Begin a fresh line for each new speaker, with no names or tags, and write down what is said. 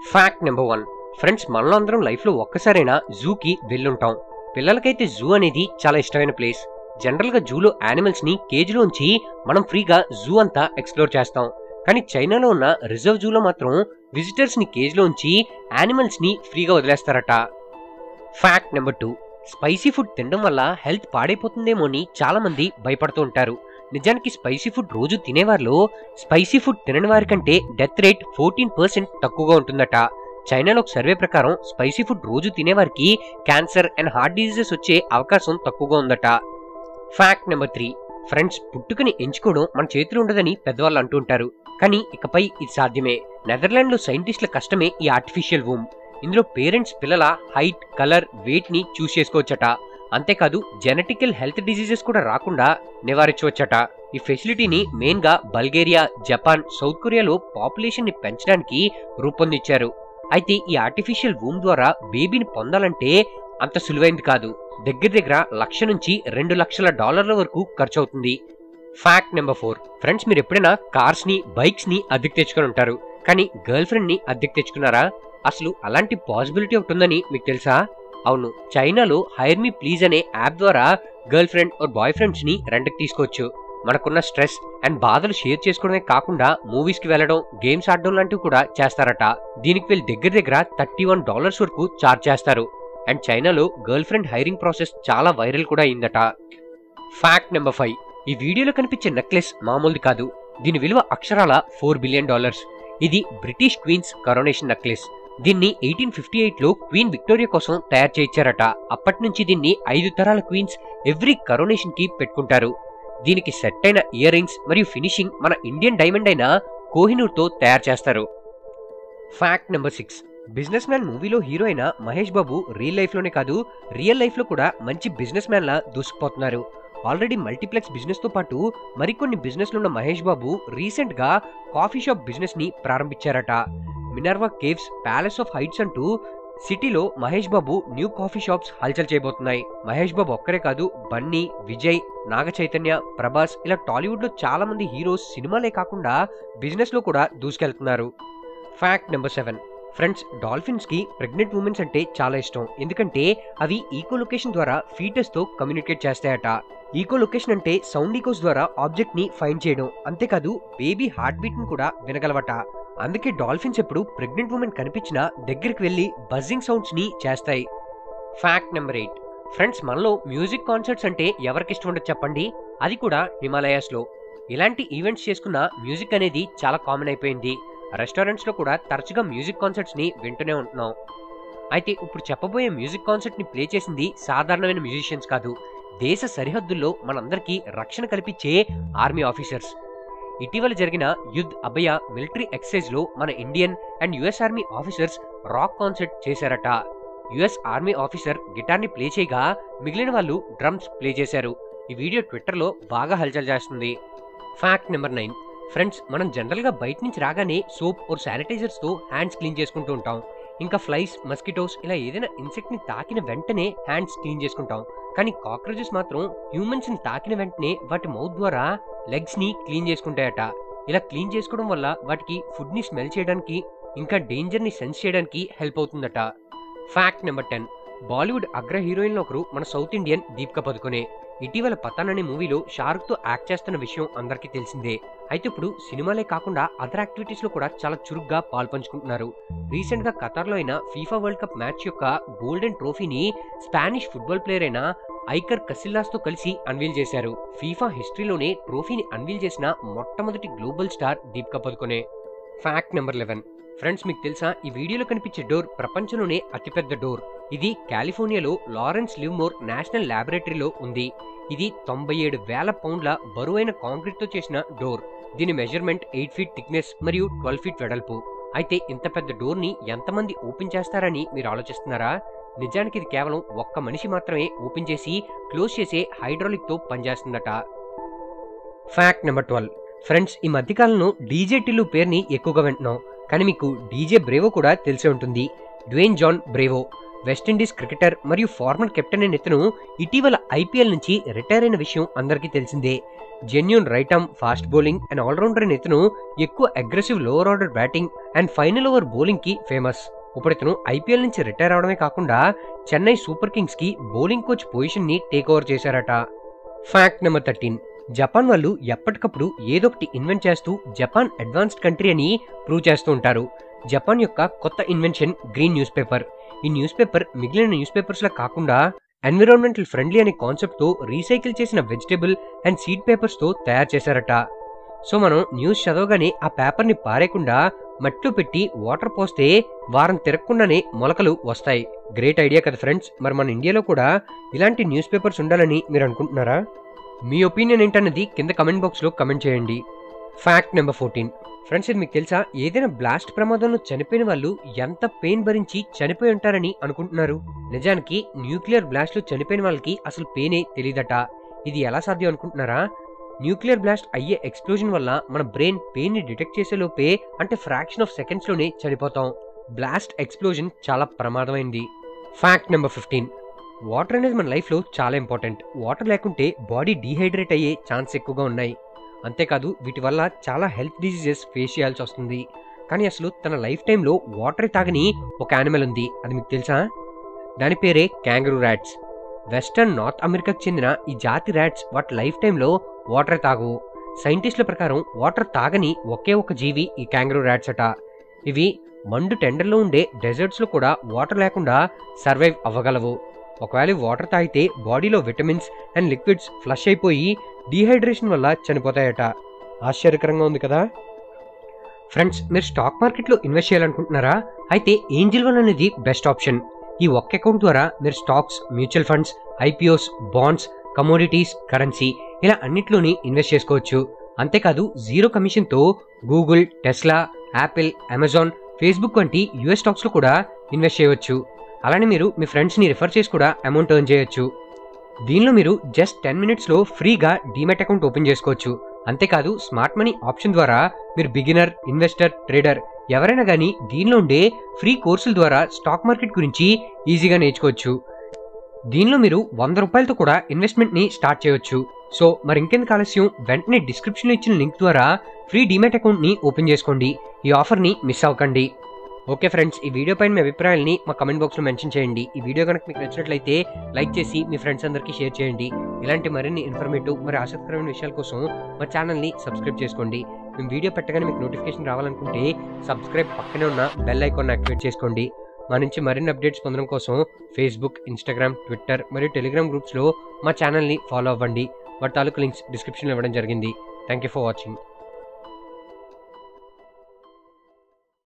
fact number one friends మనలో అందరం లైఫ్లో ఒక్కసారైనా జూకి వెళ్ళుంటాం పిల్లలకైతే జూ అనేది చాలా ఇష్టమైన ప్లేస్ జనరల్గా జూలో యానిమల్స్ని కేజ్లో ఉంచి మనం ఫ్రీగా జూ అంతా ఎక్స్ప్లోర్ చేస్తాం కానీ చైనాలో ఉన్న రిజర్వ్ జూలో మాత్రం విజిటర్స్ని కేజ్లో ఉంచి యానిమల్స్ని ఫ్రీగా వదిలేస్తారట fact number two spicy food తినడం వల్ల హెల్త్ పాడైపోతుందేమో అని చాలా మంది భయపడుతూ ఉంటారు నిజానికి స్పైసీ ఫుడ్ రోజు తినేవారిలో స్పైసీ ఫుడ్ తినని వారి కంటే డెత్ రేట్ ఫోర్టీన్ పర్సెంట్ తక్కువగా ఉంటుందట చైనాలో ఒక సర్వే ప్రకారం స్పైసీ ఫుడ్ రోజు తినేవారికి క్యాన్సర్ అండ్ హార్ట్ డిజీజెస్ వచ్చే అవకాశం తక్కువగా ఉందట ఫ్యాక్ట్ నెంబర్ త్రీ ఫ్రెండ్స్ పుట్టుకని ఎంచుకోవడం మన చేతిలో ఉండదని పెద్దవాళ్ళు అంటూ ఉంటారు కానీ ఇకపై ఇది సాధ్యమే నెదర్లాండ్లో సైంటిస్టుల కష్టమే ఈ ఆర్టిఫిషియల్ వూమ్ ఇందులో పేరెంట్స్ పిల్లల హైట్ కలర్ వెయిట్ ని చూస్ చేసుకోవచ్చట అంతేకాదు జెనెటికల్ హెల్త్ డిసీజెస్ కూడా రాకుండా నివారించవచ్చట ఈ ఫెసిలిటీని మెయిన్ గా బల్గేరియా జపాన్ సౌత్ కొరియాలో పాపులేషన్ ని పెంచడానికి రూపొందించారు అయితే ఈ ఆర్టిఫిషియల్ వూమ్ ద్వారా బేబీని పొందాలంటే అంత సులువైంది కాదు దగ్గర దగ్గర లక్ష నుంచి రెండు లక్షల డాలర్ల వరకు ఖర్చు అవుతుంది ఫ్యాక్ట్ నెంబర్ ఫోర్ ఫ్రెండ్స్ మీరు ఎప్పుడైనా కార్స్ ని బైక్స్ ని అద్దెకు తెచ్చుకొని ఉంటారు కానీ గర్ల్ ఫ్రెండ్ ని అద్దెకు తెచ్చుకున్నారా అసలు అలాంటి పాసిబిలిటీ ఒకటి ఉందని మీకు తెలుసా అవును చైనాలో హైర్ మీ ప్లీజ్ అనే యాప్ ద్వారా girlfriend or boyfriends ని రెంట్కి తీసుకోవచ్చు మనకున్న స్ట్రెస్ అండ్ బాధలు షేర్ చేసుకోవడమే కాకుండా మూవీస్ కి వెళ్ళడం గేమ్స్ ఆడడం లాంటివి కూడా చేస్తారట దీనికి వీళ్ళు దగ్గర దగ్గర థర్టీ వన్ డాలర్స్ వరకు చార్జ్ చేస్తారు అండ్ చైనాలో గర్ల్ ఫ్రెండ్ హైరింగ్ ప్రాసెస్ చాలా వైరల్ కూడా అయిందట ఫ్యాక్ట్ నెంబర్ ఫైవ్ ఈ వీడియోలో కనిపించే నెక్లెస్ మామూలుది కాదు దీని విలువ అక్షరాల ఫోర్ బిలియన్ డాలర్స్ ఇది బ్రిటిష్ క్వీన్స్ కరోనేషన్ నెక్లెస్ దీన్ని ఎయిటీన్ ఫిఫ్టీ ఎయిట్లో క్వీన్ విక్టోరియా కోసం తయారు చేయించారట అప్పటి నుంచి దీన్ని ఐదు తరాల క్వీన్స్ ఎవ్రీ కరోనేషన్ కి పెట్టుకుంటారు దీనికి సెట్ అయిన ఇయర్ రింగ్స్ మరియు ఫినిషింగ్ మన ఇండియన్ డైమండ్ అయిన కోహినూర్ తో తయారు చేస్తారు fact number six businessman మూవీలో హీరో అయిన మహేష్ బాబు రియల్ లైఫ్ లోనే కాదు రియల్ లైఫ్ లో కూడా మంచి బిజినెస్ మ్యాన్ లా దూసుకుపోతున్నారు ఆల్రెడీ మల్టీప్లెక్స్ బిజినెస్ తో పాటు మరికొన్ని బిజినెస్ ఉన్న మహేష్ బాబు రీసెంట్ గా కాఫీ షాప్ బిజినెస్ ని ప్రారంభించారట Minerva Caves Palace of Heights అంటూ సిటీలో Mahesh Babu new coffee shops హల్చల్ చేయబోతున్నాయి మహేష్ బాబు ఒక్కరే కాదు బన్నీ విజయ్ నాగ చైతన్య ప్రభాస్ ఇలా టాలీవుడ్ లో చాలా మంది హీరోస్ సినిమాలే కాకుండా బిజినెస్ లో కూడా దూసుకెళ్తున్నారు fact number seven friends dolphins కి ప్రెగ్నెంట్ ఉమెన్స్ అంటే చాలా ఇష్టం ఎందుకంటే అవి ఈకో లొకేషన్ ద్వారా ఫీటస్ తో కమ్యూనికేట్ చేస్తాయట ఈకో లొకేషన్ అంటే సౌండ్ ఈకోస్ ద్వారా ఆబ్జెక్ట్ ని ఫైండ్ చేయడం అంతేకాదు బేబీ హార్ట్ బీట్ ని కూడా వినగలవట అందుకే డాల్ఫిన్స్ ఎప్పుడు ప్రెగ్నెంట్ ఉమెన్ కనిపించినా దగ్గరికి వెళ్లి బజ్జింగ్ సౌండ్స్ ని చేస్తాయి ఫ్యాక్ట్ నెంబర్ ఎయిట్ ఫ్రెండ్స్ మనలో మ్యూజిక్ కాన్సర్ట్స్ అంటే ఎవరికి ఇష్టం ఉండదు చెప్పండి అది కూడా హిమాలయాస్ లో ఇలాంటి ఈవెంట్స్ చేసుకున్న మ్యూజిక్ అనేది చాలా కామన్ అయిపోయింది రెస్టారెంట్స్ లో కూడా తరచుగా మ్యూజిక్ కాన్సర్ట్స్ ని వింటూనే ఉంటున్నాం అయితే ఇప్పుడు చెప్పబోయే మ్యూజిక్ కాన్సర్ట్ ని ప్లే చేసింది సాధారణమైన మ్యూజిషియన్స్ కాదు దేశ సరిహద్దుల్లో మనందరికీ రక్షణ కల్పించే ఆర్మీ ఆఫీసర్స్ ఇటీవల జరిగిన యుద్ధ్ అభయ మిలిటరీ ఎక్సైజ్ లో మన Indian and US army officers rock concert చేశారట యుఎస్ ఆర్మీ ఆఫీసర్ గిటార్ ని ప్లే చేయగా మిగిలిన వాళ్ళు డ్రమ్స్ ప్లే చేశారు ఈ వీడియో ట్విట్టర్ లో బాగా హల్చల్ చేస్తుంది ఫ్యాక్ట్ నెంబర్ నైన్ ఫ్రెండ్స్ మనం జనరల్ గా బయట నుంచి రాగానే సోప్ ఓర్ శానిటైజర్స్ తో హ్యాండ్స్ క్లీన్ చేసుకుంటూ ఉంటాం ఇంకా ఫ్లైస్ మస్కిటోస్ ఇలా ఏదైనా ఇన్సెక్ట్ ని తాకిన వెంటనే హ్యాండ్స్ క్లీన్ చేసుకుంటాం కానీ కాక్రోచెస్ మాత్రం హ్యూమన్స్ ని తాకిన వెంటనే వాటి మౌత్ ద్వారా లెగ్స్ ని క్లీన్ చేసుకుంటాయట ఇలా క్లీన్ చేసుకోవడం వల్ల వాటికి ఫుడ్ ని స్మెల్ చేయడానికి ఇంకా డేంజర్ ని సెన్స్ చేయడానికి హెల్ప్ అవుతుందట ఫ్యాక్ట్ నెంబర్ టెన్ బాలీవుడ్ అగ్ర హీరోయిన్లో ఒకరు మన సౌత్ ఇండియన్ దీపిక పదుకొనే ఇటీవల పతాన్ అనే మూవీలో షారుఖ్ తో యాక్ట్ చేస్తున్న విషయం అందరికీ తెలిసిందే అయితే ఇప్పుడు సినిమాలే కాకుండా అదర్ యాక్టివిటీస్ లో కూడా చాలా చురుగ్గా పాల్పంచుకుంటున్నారు రీసెంట్ గా ఖతార్ లో అయిన ఫీఫా వరల్డ్ కప్ మ్యాచ్ యొక్క గోల్డెన్ ట్రోఫీని స్పానిష్ ఫుట్బాల్ ప్లేయర్ అయిన ఐకర్ కసిల్లాస్ తో కలిసి అన్వీల్ చేశారు ఫీఫా హిస్టరీలోనే ట్రోఫీని అన్వీల్ చేసిన మొట్టమొదటి global star Deepika Padukone fact number eleven friends మీకు తెలుసా ఈ వీడియోలో కనిపించే డోర్ ప్రపంచంలోనే అతిపెద్ద డోర్ ఇది కాలిఫోర్నియాలో లారెన్స్ లివ్మోర్ నేషనల్ ల్యాబొరేటరీలో ఉంది ఇది తొంభై ఏడు వేల పౌండ్ల బరువైన కాంక్రీట్ తో చేసిన డోర్ దీని మెజర్మెంట్ ఎయిట్ ఫీట్ థిక్నెస్ మరియు ట్వెల్వ్ ఫీట్ వెడల్పు అయితే ఇంత పెద్ద డోర్ ని ఎంతమంది ఓపెన్ చేస్తారని మీరు ఆలోచిస్తున్నారా నిజానికి ఇది కేవలం ఒక్క మనిషి మాత్రమే ఓపెన్ చేసి క్లోజ్ చేసే హైడ్రాలిక్ తో పనిచేస్తుందట ఫ్యాక్ట్ నెంబర్ ట్వెల్వ్ ఫ్రెండ్స్ ఈ మధ్యకాలంలో డీజే టిల్లు పేరుని ఎక్కువగా వింటున్నాం కానీ మీకు డీజే బ్రేవో కూడా తెలిసే ఉంటుంది Dwayne John Bravo West Indies cricketer మరియు ఫార్మర్ కెప్టెన్ అయిన ఇతను ఇటీవల ఐపీఎల్ నుంచి రిటైర్ అయిన విషయం అందరికీ తెలిసిందే genuine right arm fast bowling and allrounder అయిన ఇతను ఎక్కువ aggressive lower order batting and final over bowling కి ఫేమస్ ఇప్పుడు ఇతను ఐపీఎల్ నుంచి రిటైర్ అవడమే కాకుండా చెన్నై సూపర్ కింగ్స్ కి బౌలింగ్ కోచ్ పొజిషన్ ని టేక్ ఓవర్ చేశారట ఫ్యాక్ట్ నెంబర్ థర్టీన్ జపాన్ వాళ్ళు ఎప్పటికప్పుడు ఏదొకటి ఇన్వెంట్ చేస్తూ జపాన్ అడ్వాన్స్డ్ కంట్రీ అని ప్రూవ్ చేస్తూ ఉంటారు జపాన్ యొక్క కొత్త ఇన్వెన్షన్ గ్రీన్ న్యూస్ పేపర్ ఈ న్యూస్ పేపర్ మిగిలిన న్యూస్ పేపర్స్ లా కాకుండా ఎన్విరాన్మెంటల్ ఫ్రెండ్లీ అనే కాన్సెప్ట్ తో రీసైకిల్ చేసిన వెజిటేబుల్ అండ్ సీడ్ పేపర్స్ తో తయారు చేశారట సో మనం న్యూస్ చదవగానే ఆ పేపర్ ని పారేయకుండా మట్టిలో పెట్టి వాటర్ పోస్తే వారం తిరగకుండానే మొలకలు వస్తాయి గ్రేట్ ఐడియా కదా ఫ్రెండ్స్ మరి మన ఇండియాలో కూడా ఇలాంటి న్యూస్ పేపర్స్ ఉండాలని మీరు అనుకుంటున్నారా మీ ఒపీనియన్ ఏంటన్నది కింద కమెంట్ బాక్స్లో కమెంట్ చేయండి ఫ్యాక్ట్ నెంబర్ ఫోర్టీన్ ఫ్రెండ్స్ ఇది మీకు తెలుసా ఏదైనా బ్లాస్ట్ ప్రమాదంలో చనిపోయిన వాళ్ళు ఎంత పెయిన్ భరించి చనిపోయి ఉంటారని అనుకుంటున్నారు నిజానికి న్యూక్లియర్ బ్లాస్ట్లో చనిపోయిన వాళ్ళకి అసలు పెయినే తెలియదట ఇది ఎలా సాధ్యం అనుకుంటున్నారా న్యూక్లియర్ బ్లాస్ట్ అయ్యే ఎక్స్ప్లోజన్ వల్ల మన బ్రెయిన్ పెయిన్ ని డిటెక్ట్ చేసే లోపే అంటే ఫ్రాక్షన్ ఆఫ్ సెకండ్స్ లోనే చనిపోతాం బ్లాస్ట్ ఎక్స్ప్లోజన్ చాలా ప్రమాదమైంది ఫ్యాక్ట్ నెంబర్ ఫిఫ్టీన్ వాటర్ అనేది మన లైఫ్లో చాలా ఇంపార్టెంట్ వాటర్ లేకుంటే బాడీ డీహైడ్రేట్ అయ్యే ఛాన్స్ ఎక్కువగా ఉన్నాయి అంతేకాదు వీటి వల్ల చాలా హెల్త్ డిసీజెస్ ఫేస్ చేయాల్సి వస్తుంది కానీ అసలు తన లైఫ్ టైంలో వాటర్ తాగని ఒక యానిమల్ ఉంది అది మీకు తెలుసా దాని పేరే క్యాంగరూ ర్యాట్స్ వెస్టర్న్ నార్త్ అమెరికాకు చెందిన ఈ జాతి ర్యాట్స్ వాటి లైఫ్ టైంలో వాటర్ తాగవు సైంటిస్టుల ప్రకారం వాటర్ తాగని ఒకే ఒక జీవి ఈ క్యాంగరూ ర్యాట్స్ అట ఇవి మండు టెండర్లో ఉండే డెజర్ట్స్లో కూడా వాటర్ లేకుండా సర్వైవ్ అవ్వగలవు ఒకవేళ వాటర్ తాగితే బాడీలో విటమిన్స్ అండ్ లిక్విడ్స్ ఫ్లష్ అయిపోయి డీహైడ్రేషన్ వల్ల చనిపోతాయట ఆశ్చర్యకరంగా ఉంది కదా ఫ్రెండ్స్ మీరు స్టాక్ మార్కెట్లో ఇన్వెస్ట్ చేయాలనుకుంటున్నారా అయితే ఏంజిల్ వన్ అనేది బెస్ట్ ఆప్షన్ ఈ ఒక్క అకౌంట్ ద్వారా మీరు stocks mutual funds IPOs bonds commodities currency ఇలా అన్నిట్లోని ఇన్వెస్ట్ చేసుకోవచ్చు అంతేకాదు జీరో కమిషన్తో Google Tesla Apple Amazon Facebook వంటి యూఎస్ స్టాక్స్లో కూడా ఇన్వెస్ట్ చేయవచ్చు అలానే మీరు మీ ఫ్రెండ్స్ని రిఫర్ చేసి కూడా అమౌంట్ ఎర్న్ చేయొచ్చు దీనిలో మీరు జస్ట్ టెన్ మినిట్స్లో ఫ్రీగా డీమెట్ అకౌంట్ ఓపెన్ చేసుకోవచ్చు అంతేకాదు స్మార్ట్ మనీ ఆప్షన్ ద్వారా మీరు బిగినర్ ఇన్వెస్టర్ ట్రేడర్ ఎవరైనా కానీ దీనిలో ఉండే ఫ్రీ కోర్సుల ద్వారా స్టాక్ మార్కెట్ గురించి ఈజీగా నేర్చుకోవచ్చు దీనిలో మీరు వంద రూపాయలతో కూడా ఇన్వెస్ట్మెంట్ని స్టార్ట్ చేయొచ్చు సో మరి ఇంకెందుకు ఆలస్యం వెంటనే డిస్క్రిప్షన్లో ఇచ్చిన లింక్ ద్వారా ఫ్రీ డీమెట్ అకౌంట్ని ఓపెన్ చేసుకోండి ఈ ఆఫర్ని మిస్ అవ్వకండి ఓకే ఫ్రెండ్స్ ఈ వీడియో పైన మీ అభిప్రాయాల్ని మా కమెంట్ బాక్స్లో మెన్షన్ చేయండి ఈ వీడియో కనుక మీకు నచ్చినట్లయితే లైక్ చేసి మీ ఫ్రెండ్స్ అందరికీ షేర్ చేయండి ఇలాంటి మరిన్ని ఇన్ఫర్మేటివ్ మరి ఆసక్తికరమైన విషయాల కోసం మా ఛానల్ని సబ్స్క్రైబ్ చేసుకోండి మేము వీడియో పెట్టగానే మీకు నోటిఫికేషన్ రావాలనుకుంటే సబ్స్క్రైబ్ పక్కనే ఉన్న బెల్ ఐకాన్ యాక్టివేట్ చేసుకోండి మా నుంచి మరిన్ని అప్డేట్స్ పొందడం కోసం ఫేస్బుక్ ఇన్స్టాగ్రామ్ ట్విట్టర్ మరియు టెలిగ్రామ్ గ్రూప్స్లో మా ఛానల్ని ఫాలో అవ్వండి వాటి తాలూకు లింక్స్ డిస్క్రిప్షన్లో ఇవ్వడం జరిగింది థ్యాంక్ యూ ఫర్ వాచింగ్